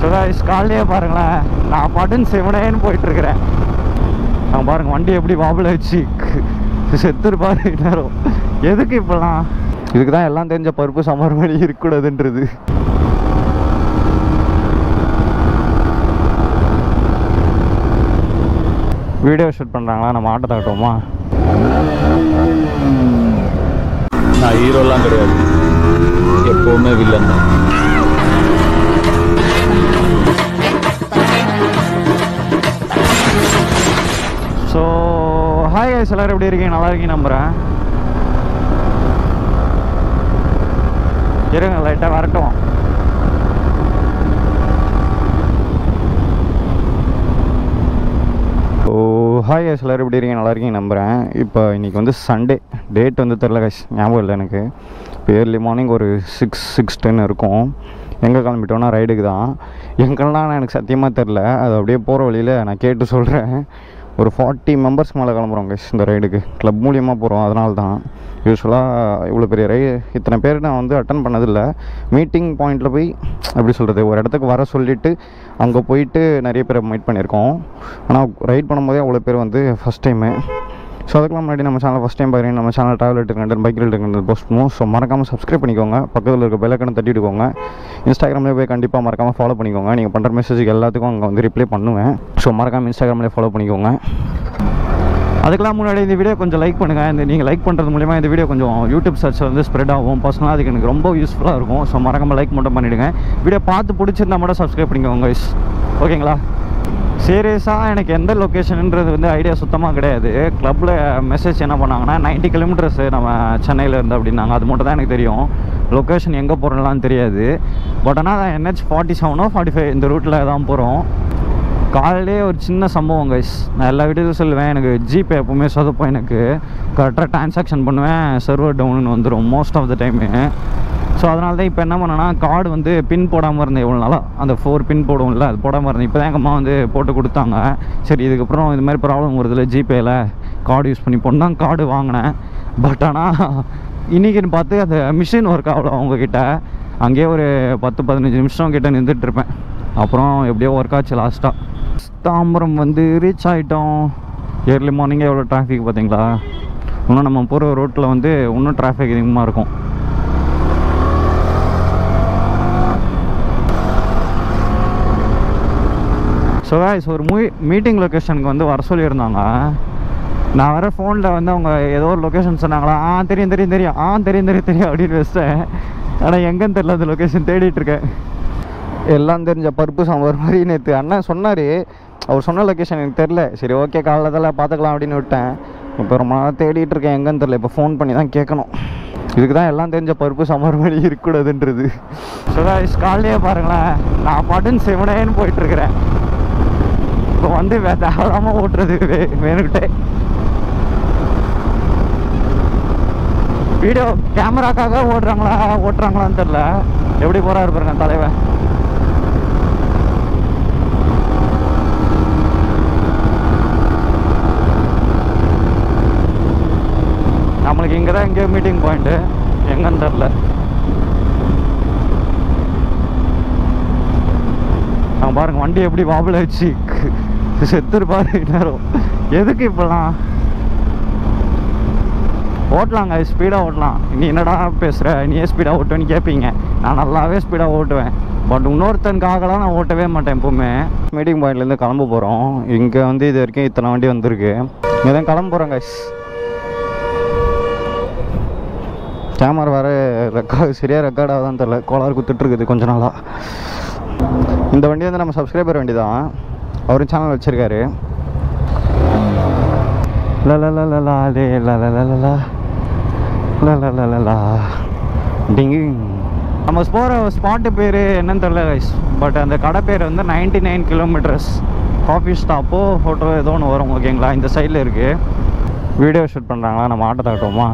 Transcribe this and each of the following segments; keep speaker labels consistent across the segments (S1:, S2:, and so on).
S1: Guys காலையே பாருங்களேன் நான் பாட்டுன்னு சிவனேன்னு போயிட்டு இருக்கிறேன் நான் பாருங்க வண்டி எப்படி வாபிள் வச்சு செத்துருப்பாரு நேரம் எதுக்கு இப்பெல்லாம் இதுக்கு தான் எல்லாம் தெரிஞ்ச பருப்பு சமர் மணி இருக்கக்கூடாதுன்றது வீடியோ ஷூட் பண்ணுறாங்களா நம்ம ஆட்டோ தாட்டுவோமா
S2: நான் ஹீரோலாம் கிடையாது எப்பவுமே வில்லன் தான்
S1: ஸோ ஹாய் guys எல்லாரும் எப்படி இருக்கீங்க நல்லா இருக்கீங்க நம்புகிறேன் இருங்க லைட்டாக வரட்டும் ஓ ஹாய் guys எல்லாரும் எப்படி இருக்கீங்க நல்லா இருக்கீங்க நம்புகிறேன் இப்போ இன்றைக்கி வந்து சண்டே டேட் வந்து தெரில guys ஞாபகம் இல்லை எனக்கு இப்போ ஏர்லி மார்னிங் ஒரு சிக்ஸ் சிக்ஸ் டென் இருக்கும் எங்கே கிளம்பிட்டோன்னா ரைடுக்கு தான் எங்கெல்லாம் எனக்கு சத்தியமாக தெரில அது அப்படியே போகிற வழியில் நான் கேட்டு சொல்கிறேன் ஒரு ஃபார்ட்டி மெம்பர்ஸ் மேலே கிளம்புறோம் guys இந்த ரைடுக்கு க்ளப் மூலியமாக போகிறோம் அதனால தான் யூஸ்வலாக இவ்வளோ பெரிய ரை இத்தனை பேர் நான் வந்து அட்டன் பண்ணதில்லை மீட்டிங் பாயிண்டில் போய் எப்படி சொல்கிறது ஒரு இடத்துக்கு வர சொல்லிவிட்டு அங்கே போயிட்டு நிறைய பேரை மீட் பண்ணியிருக்கோம் ஆனால் ரைட் பண்ணும்போதே அவ்வளோ பேர் வந்து ஃபஸ்ட் டைமு ஸோ அதுக்கெல்லாம் முன்னாடி நம்ம சேனல் ஃபஸ்ட் டைம் பாருங்க நம்ம சேனல் ட்ராவல் எடுத்துக்கிட்டு பைக் எடுத்துக்கிட்டு போஸ்ட் பண்ணுவோம் ஸோ மறக்காமல் சப்ஸ்கிரைப் பண்ணிக்கோங்க பக்கத்தில் இருக்க பெல்லக்கனை தட்டிட்டுக்கோங்க இன்ஸ்டாகிராமில் போய் கண்டிப்பாக மறக்காமல் ஃபாலோ பண்ணிக்கோங்க நீங்கள் பண்ணுற மெசேஜுக்கு எல்லாத்துக்கும் அங்கே வந்து ரிப்ளை பண்ணுவேன் ஸோ மறக்காமல் இன்ஸ்டாகிராமில் ஃபாலோ பண்ணிக்கோங்க அதுக்கெல்லாம் முன்னாடி இந்த வீடியோ கொஞ்சம் லைக் பண்ணுங்கள் இந்த நீங்கள் லைக் பண்ணுறது மூலிமா இந்த வீடியோ கொஞ்சம் யூடியூப் சர்ச் வந்து ஸ்ப்ரெட் ஆகும் பர்சனலாக அதுக்கு எனக்கு ரொம்ப யூஸ்ஃபுல்லாக இருக்கும் ஸோ மறக்காமல் லைக் மட்டும் பண்ணிவிடுங்க வீடியோ பார்த்து பிடிச்சிருந்தா மட்டும் சப்ஸ்கிரைப் பண்ணிக்கோங்க guys. ஓகேங்களா சீரியஸாக எனக்கு எந்த லொக்கேஷனுன்றது வந்து ஐடியா சுத்தமாக கிடையாது கிளப்பில் மெசேஜ் என்ன பண்ணாங்கன்னா 90 கிலோமீட்டர்ஸ் நம்ம சென்னையில் இருந்து அப்படின்னாங்க அது மட்டும் தான் எனக்கு தெரியும் லொக்கேஷன் எங்கே போகிறோம்லாம் தெரியாது பட் ஆனால் என்ஹெச் ஃபார்ட்டி செவனோ ஃபார்ட்டி ஃபைவ் இந்த ரூட்டில் தான் போகிறோம் காலையிலே ஒரு சின்ன சம்பவம் கைஸ் நான் எல்லா வீடியோவும் சொல்லுவேன் எனக்கு ஜிபே எப்போவுமே சொதப்போம் எனக்கு கரெக்டாக ட்ரான்சாக்ஷன் பண்ணுவேன் சர்வர் டவுன் வந்துடும் most of the time so அதனால தான் இப்போ என்ன பண்ணேன்னா கார்டு வந்து பின் போடாமல் இருந்தேன் இவ்வளோ நாளாக அந்த ஃபோர் பின் போடுவோம்ல அது போடாமல் இருந்தேன் இப்போ தான் எங்கள் அம்மா வந்து போட்டு கொடுத்தாங்க சரி இதுக்கப்புறம் இது மாதிரி ப்ராப்ளம் வருதுல்ல ஜிபேயில் கார்டு யூஸ் பண்ணி போட்டு தான் கார்டு வாங்கினேன் பட் ஆனால் இன்றைக்கின்னு பார்த்து அந்த மிஷின் ஒர்க் ஆகல அவங்கக்கிட்ட அங்கேயே ஒரு பத்து பதினஞ்சு நிமிஷம் கிட்ட நின்றுட்டு இருப்பேன் அப்புறம் எப்படியோ ஒர்க் ஆச்சு லாஸ்ட்டாக தாம்பரம் வந்து ரீச் ஆகிட்டோம் ஏர்லி மார்னிங்கே எவ்வளோ டிராஃபிக் பார்த்தீங்களா இன்னும் நம்ம போகிற ரோட்டில் வந்து இன்னும் டிராஃபிக் அதிகமாக இருக்கும் ஸோ guys ஒரு மூவி மீட்டிங் லொக்கேஷனுக்கு வந்து வர சொல்லியிருந்தாங்க நான் வர ஃபோனில் வந்து அவங்க ஏதோ ஒரு லொக்கேஷன் சொன்னாங்களா ஆ தெரியும் தெரியும் தெரியும் ஆ தெரியும் தெரியும் தெரியும் அப்படின்னு வச்சிட்டேன் ஆனால் எங்கேன்னு தெரியல அந்த லொக்கேஷன் தேடிட்டு இருக்கேன் எல்லாம் தெரிஞ்ச பருப்பு சாம்பார் மாதிரி நேற்று அண்ணன் சொன்னார் அவர் சொன்ன லொக்கேஷன் எனக்கு தெரில சரி ஓகே காலையில் பார்த்துக்கலாம் அப்படின்னு விட்டேன் இப்போ ரொம்ப நாளாக தேடிட்டு இருக்கேன் எங்கன்னு தெரில இப்போ ஃபோன் பண்ணி தான் கேட்கணும் இதுக்கு தான் எல்லாம் தெரிஞ்ச பருப்பு சாம்பார் மாதிரி இருக்கக்கூடாதுன்றது ஸோ காலையே பாருங்களேன் நான் பாட்டுன்னு சிவனேன்னு போயிட்டு இருக்கிறேன் இப்போ வந்து வே- தேவையில்லாம ஓட்டுறது வே- வேணுக்கிட்டே வீடியோ கேமராக்காக ஓடுறாங்களா ஓட்டுறாங்களான்னு தெரில எப்படி போறாரு பாருங்க தலைவன் நம்மளுக்கு இங்கே தான் எங்கேயோ மீட்டிங் பாயிண்ட்டு எங்கன்னு தெரில நான் பாருங்க வண்டி எப்படி வாபிள் வச்சு செத்துருப்பாரு நேரம் எதுக்கு இப்பெல்லாம் ஓட்டலாங்க ஸ்பீடாக ஓட்டலாம் நீ என்னடா பேசுகிற நீயே ஸ்பீடாக ஓட்டுவேன்னு கேட்பீங்க நான் நல்லாவே ஸ்பீடாக ஓட்டுவேன் பட் இன்னொருத்தனுக்காகலாம் நான் ஓட்டவே மாட்டேன் எப்போவுமே மீட்டிங் பாயிண்ட்லேருந்து கிளம்ப போகிறோம் இங்கே வந்து இது வரைக்கும் இத்தனை வண்டி வந்திருக்கு இங்கே தான் கிளம்ப போகிறோம் கைஸ் கேமரா வேறு ரெக்கார்டு சரியாக ரெக்கார்ட் ஆகுதான்னு தெரில கோளாறு குத்துட்ருக்குது கொஞ்ச நாளாக இந்த வண்டி வந்து நம்ம சப்ஸ்கிரைபர் வண்டி தான் அவரும் சேனல் வச்சுருக்காரு லலலலலா லே லலலலலா லலலலலா டிங்கு நம்ம போகிற ஸ்பாட்டு பேர் என்னன்னு தெரியல கைஸ் பட் அந்த கடை பேர் வந்து 99 நைன் கிலோமீட்டர்ஸ் காஃபி ஸ்டாப்போ ஹோட்டலோ ஏதோ ஒன்று வரும் ஓகேங்களா இந்த சைடில் இருக்குது வீடியோ ஷூட் பண்ணுறாங்களா நம்ம ஆட்டோ தாட்டுவோமா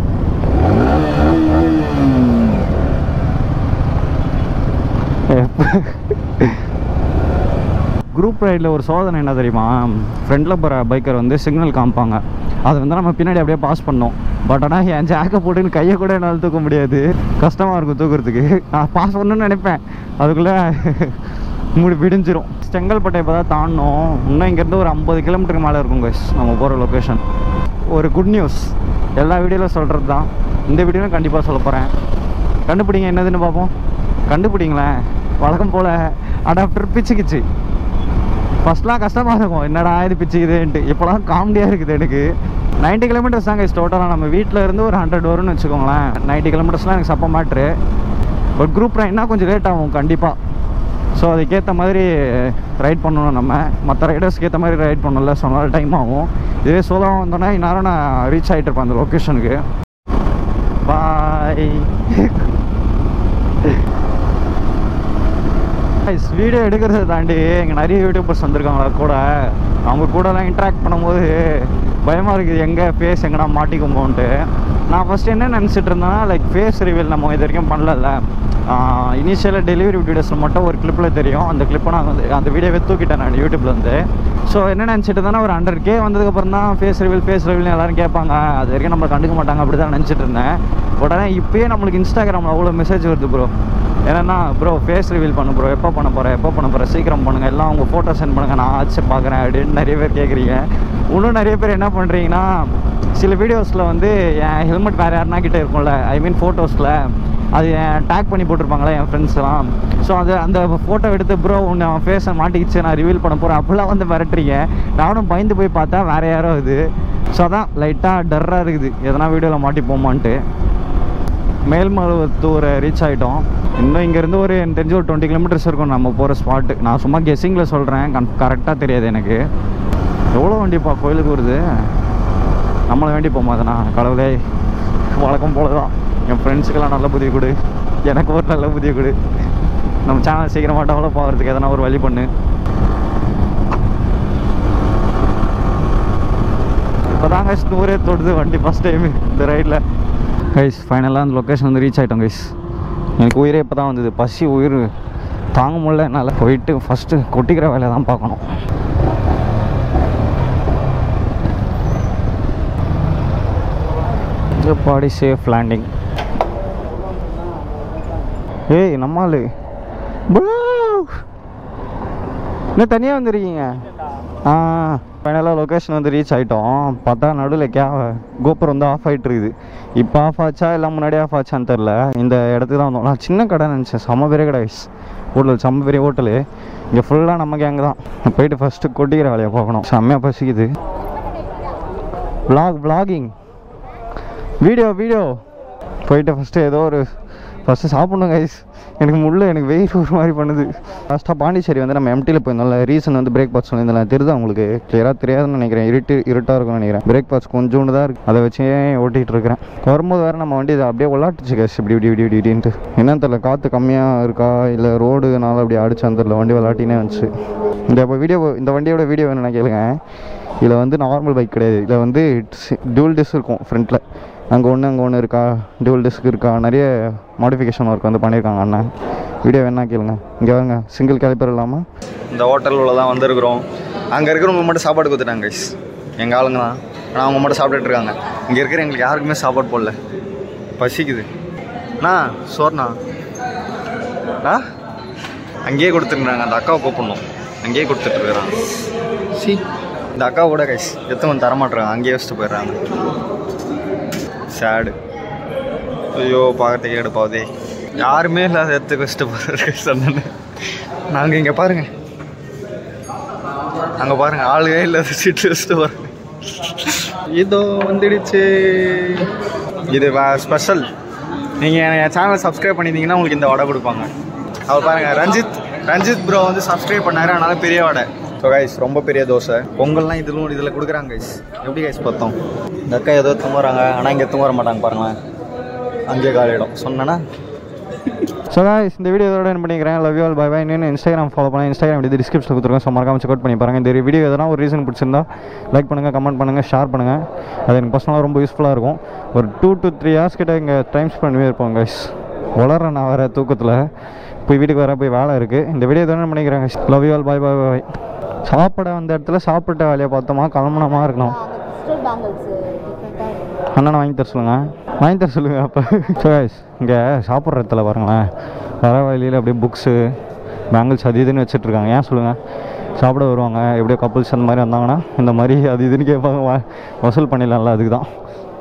S1: குரூப் ரைடில் ஒரு சோதனை என்ன தெரியுமா ஃப்ரண்ட்டில் போகிற பைக்கர் வந்து சிக்னல் காமிப்பாங்க அதை வந்து நம்ம பின்னாடி அப்படியே பாஸ் பண்ணோம் பட் ஆனால் என் ஜாக்கை போட்டுன்னு கையை கூட என்னால் தூக்க முடியாது கஷ்டமாக இருக்கும் தூக்குறதுக்கு நான் பாஸ் பண்ணணும்னு நினைப்பேன் அதுக்குள்ளே முடி விடிஞ்சிரும் செங்கல்பட்டை இப்போ தான் தாண்டணும் இன்னும் இங்கேருந்து ஒரு ஐம்பது கிலோமீட்டருக்கு மேலே இருக்கும் guys நம்ம போகிற லொக்கேஷன் ஒரு குட் நியூஸ் எல்லா வீடியோவில் சொல்கிறது தான் இந்த வீடியோவில் கண்டிப்பாக சொல்ல போகிறேன் கண்டுபிடிங்க என்னதுன்னு பார்ப்போம் கண்டுபிடிங்களேன் வழக்கம் போல் அடாப்டர் பிச்சுக்கிச்சு ஃபஸ்ட்லாம் கஷ்டமாக இருக்கும் என்னடா இது பிச்சுக்குதுன்ட்டு இப்போலாம் காமெடியாக இருக்குது எனக்கு 90 கிலோமீட்டர்ஸ் தாங்க டோட்டலாக நம்ம வீட்டில் இருந்து ஒரு ஹண்ட்ரட் வரும்னு வச்சுக்கோங்களேன் 90 கிலோமீட்டர்ஸ்லாம் எனக்கு சப்ப மேட்ரு பட் குரூப் ரைட்னா கொஞ்சம் லேட் ஆகும் கண்டிப்பாக ஸோ அதுக்கேற்ற மாதிரி ரைட் பண்ணணும் நம்ம மற்ற ரைடர்ஸ்க்கு ஏற்ற மாதிரி ரைட் பண்ணல ஸோ அதனால டைம் ஆகும் இதே சோலாக வந்தோன்னா இந்நேரம் நான் ரீச் ஆகிட்டு இருப்பேன் அந்த லொக்கேஷனுக்கு பாய் வீடியோ எடுக்கிறத தாண்டி இங்கே நிறைய யூடியூபர்ஸ் வந்திருக்காங்களா கூட அவங்க கூடலாம் இன்ட்ராக்ட் பண்ணும்போது பயமாக இருக்குது எங்கே ஃபேஸ் எங்கடா மாட்டிக்குமோன்ட்டு நான் ஃபஸ்ட்டு என்ன நினச்சிட்டு இருந்தேன்னா லைக் ஃபேஸ் ரிவீல் நம்ம இது வரைக்கும் பண்ணல இனிஷியலாக டெலிவரி வீடியோஸில் மட்டும் ஒரு கிளிப்பில் தெரியும் அந்த கிளிப்பை நான் வந்து அந்த வீடியோவே தூக்கிட்டேன் நான் யூடியூப்லேருந்து ஸோ என்ன நினச்சிட்டு இருந்தேன்னா ஒரு ஹண்ட்ரட் கே வந்ததுக்கப்புறம் தான் ஃபேஸ் ரிவீல் ஃபேஸ் ரிவீல்னு எல்லாரும் கேட்பாங்க அது வரைக்கும் நம்மளை கண்டுக்க மாட்டாங்க அப்படி தான் நினச்சிட்டு இருந்தேன் உடனே இப்போயே நம்மளுக்கு இன்ஸ்டாகிராமில் அவ்வளோ மெசேஜ் வருது ப்ரோ என்னன்னா ப்ரோ ஃபேஸ் ரிவீல் பண்ணு ப்ரோ எப்போ பண்ண போகிறேன் எப்போ பண்ண போகிறேன் சீக்கிரம் பண்ணுங்கள் எல்லாம் உங்கள் ஃபோட்டோ சென்ட் பண்ணுங்கள் நான் ஆச்சு பார்க்குறேன் அப்படின்னு நிறைய பேர் கேட்குறீங்க இன்னும் நிறைய பேர் என்ன பண்ணுறீங்கன்னா சில வீடியோஸில் வந்து என் ஹெல்மெட் வேறு யாருனா கிட்டே இருக்கும்ல ஐ மீன் ஃபோட்டோஸில் அது டேக் பண்ணி போட்டிருப்பாங்களே என் ஃப்ரெண்ட்ஸ்லாம் ஸோ அது அந்த ஃபோட்டோ எடுத்து ப்ரோ உன்னை அவன் ஃபேஸை மாட்டிக்கிச்சு நான் ரிவீல் பண்ண போகிறேன் அப்படிலாம் வந்து மிரட்டுறீங்க நானும் பயந்து போய் பார்த்தா வேறு யாரோ இது ஸோ அதான் லைட்டாக டர்ராக இருக்குது எதனா வீடியோவில் மாட்டி போமான்ட்டு மேல்மருவத்தூர் ரீச் ஆகிட்டோம் இன்னும் இங்கேருந்து ஒரு எனக்கு தெரிஞ்சு ஒரு டுவெண்ட்டி கிலோமீட்டர்ஸ் இருக்கும் நம்ம போகிற ஸ்பாட்டு நான் சும்மா கெஸ்ஸிங்கில் சொல்கிறேன் கன் கரெக்டாக தெரியாது எனக்கு எவ்வளோ வண்டிப்பா கோயிலுக்கு வருது நம்மளை வேண்டி போமாதண்ணா கடவுளே வழக்கம் போல தான் என் ஃப்ரெண்ட்ஸுக்கெல்லாம் நல்ல புதிய கொடு எனக்கு ஒரு நல்ல புதிய கொடு நம்ம சேனல் சீக்கிரமாக டெவலப் ஆகிறதுக்கு எதனா ஒரு வழி பண்ணு இப்போ தாங்க நூறே தொடுது வண்டி ஃபஸ்ட் டைம் இந்த ரைடில் கைஸ் ஃபைனலாக அந்த லொக்கேஷன் வந்து ரீச் ஆகிட்டோம் கைஸ் எனக்கு உயிரே இப்போ தான் வந்தது பசி உயிர் தாங்க முடியல என்னால் போயிட்டு ஃபஸ்ட்டு கொட்டிக்கிற வேலையை தான் பார்க்கணும் பாடி சேஃப் லேண்டிங் ஏய் நம்மால் இன்னும் தனியாக வந்துருக்கீங்க ஆ ஃபைனலாக லொக்கேஷன் வந்து ரீச் ஆகிட்டோம் பார்த்தா நடுவில் கே கோபுரம் வந்து ஆஃப் ஆகிட்டு இருக்குது இப்போ ஆஃப் ஆச்சா இல்லை முன்னாடி ஆஃப் ஆச்சான்னு தெரில இந்த இடத்துக்கு தான் வந்தோம் நான் சின்ன கடை நினச்சேன் செம்ம பெரிய கடை ஹோட்டல் செம்ம பெரிய ஹோட்டலு இங்கே ஃபுல்லாக நம்ம கேங்கு தான் போயிட்டு ஃபஸ்ட்டு கொட்டிக்கிற வேலையை பார்க்கணும் செம்மையாக பசிக்குது vlog vlogging வீடியோ வீடியோ போயிட்டு ஃபஸ்ட்டு ஏதோ ஒரு ஃபஸ்ட்டு சாப்பிட்ணும் கைஸ் எனக்கு முள்ள எனக்கு வெயில் ஒரு மாதிரி பண்ணுது லாஸ்ட்டாக பாண்டிச்சேரி வந்து நம்ம எம்டியில் போயிருந்தோம்ல ரீசன் வந்து பிரேக் பார்ட்ஸ் சொல்லியிருந்தேன் தெரியுதா உங்களுக்கு கிளியராக தெரியாதுன்னு நினைக்கிறேன் இருட்டு இருட்டாக இருக்கும்னு நினைக்கிறேன் பிரேக் பார்ட்ஸ் கொஞ்சோண்டு தான் இருக்குது அதை வச்சே ஓட்டிகிட்டு இருக்கிறேன் வரும்போது வேறு நம்ம வண்டி இதை அப்படியே உள்ளாட்டுச்சு கைஸ் இப்படி இப்படி இப்படி இப்படி இப்படின்ட்டு என்னன்னு தெரியல காற்று கம்மியாக இருக்கா இல்லை ரோடுனால அப்படி அடிச்சான்னு தெரியல வண்டி விளாட்டினே வந்துச்சு இந்த இப்போ வீடியோ இந்த வண்டியோட வீடியோ வேணும்னா கேளுங்க இதில் வந்து நார்மல் பைக் கிடையாது இதில் வந்து டியூல் டிஸ்க் இருக்கும் ஃப்ரண்ட்டில் அங்கே ஒன்று அங்கே ஒன்று இருக்கா டியூல் டிஸ்க் இருக்கா நிறைய மாடிஃபிகேஷன் ஒர்க் வந்து பண்ணியிருக்காங்க அண்ணன் வீடியோ வேணா கேளுங்க இங்கே வாங்க சிங்கிள் கேலிப்பர் இல்லாமல் இந்த ஹோட்டல் உள்ள தான் வந்திருக்கிறோம் அங்கே இருக்கிறவங்க மட்டும் சாப்பாடு கொடுத்துட்டாங்க கைஸ் எங்கள் ஆளுங்க தான் ஆனால் அவங்க மட்டும் சாப்பிட்டுட்டு இருக்காங்க இங்கே இருக்கிற எங்களுக்கு யாருக்குமே சாப்பாடு போடல பசிக்குது அண்ணா சோர்ண்ணா ஆ அங்கேயே கொடுத்துருக்குறாங்க அந்த அக்காவை கூப்பிடணும் அங்கேயே கொடுத்துட்ருக்குறாங்க சி இந்த அக்கா கூட கைஸ் எத்தவன் தரமாட்டுறாங்க அங்கேயே வச்சுட்டு போயிடுறாங்க சேடு ஐயோ பார்க்கறதுக்கே எடுப்பாதே யாருமே இல்லாத இடத்துக்கு வச்சுட்டு போகிறாரு கைஸ் அண்ணன் நாங்கள் இங்கே பாருங்க அங்கே பாருங்க ஆளுவே இல்லாத சீட்டு வச்சுட்டு போகிறாங்க இதோ வந்துடுச்சு இது ஸ்பெஷல் நீங்கள் என் சேனலை சப்ஸ்கிரைப் பண்ணியிருந்தீங்கன்னா உங்களுக்கு இந்த வடை கொடுப்பாங்க அவர் பாருங்க ரஞ்சித் ரஞ்சித் ப்ரோ வந்து சப்ஸ்கிரைப் பண்ணாரு அதனால பெரிய வடை ஸோ கைஸ் ரொம்ப பெரிய தோசை பொங்கல்லாம் இதிலும் இதில் கொடுக்குறாங்க கைஸ் எப்படி கைஸ் பார்த்தோம் இந்த அக்கா ஏதோ தூங்குறாங்க ஆனால் இங்கே தூங்க வர மாட்டாங்க பாருங்களேன் அங்கேயே காலியிடும் சொன்னேன்னா ஸோ guys இந்த வீடியோ இதோட என்ன பண்ணிக்கிறேன் love you all bye bye இன்னும் இன்ஸ்டாகிராம் ஃபாலோ பண்ணேன் இன்ஸ்டாகிராம் இது டிஸ்கிரிப்ஷனில் கொடுத்துருக்கேன் ஸோ மறக்காம செக் அவுட் பண்ணி பாருங்கள் இந்த வீடியோ எதனா ஒரு ரீசன் பிடிச்சிருந்தா லைக் பண்ணுங்கள் கமெண்ட் பண்ணுங்கள் ஷேர் பண்ணுங்கள் அது எனக்கு பர்சனலாக ரொம்ப யூஸ்ஃபுல்லாக இருக்கும் ஒரு டூ டு த்ரீ ஹவர்ஸ் கிட்ட இங்கே டைம் ஸ்பெண்ட் பண்ணி இருப்போம் கைஸ் வளர்றேன் நான் வேறு தூக்கத்தில் போய் வீட்டுக்கு வர போய் வேலை இருக்குது இந்த வீடியோ இதோட என்ன பண்ணிக்கிறேன் guys love you all bye bye bye சாப்பிட வந்த இடத்துல சாப்பிட்ட வேலையை பார்த்தோமா கிளம்புனமா இருக்கணும்
S3: கிறிஸ்டல் பேங்கிள்ஸ் டிஃப்ரெண்ட்டாக இருக்கும்
S1: அண்ணனை வாங்கி தர சொல்லுங்கள் வாங்கி தர சொல்லுங்கள் அப்போ ஸோ இங்கே சாப்பிட்ற இடத்துல பாருங்களேன் வர வழியில் அப்படியே புக்ஸு பேங்கிள்ஸ் அது இதுன்னு வச்சிட்ருக்காங்க ஏன் சொல்லுங்கள் சாப்பிட வருவாங்க எப்படியோ கப்புள்ஸ் அந்த மாதிரி வந்தாங்கன்னா இந்த மாதிரி அது இதுன்னு கேட்பாங்க வா- வசூல் பண்ணிடலாம்ல அதுக்கு தான்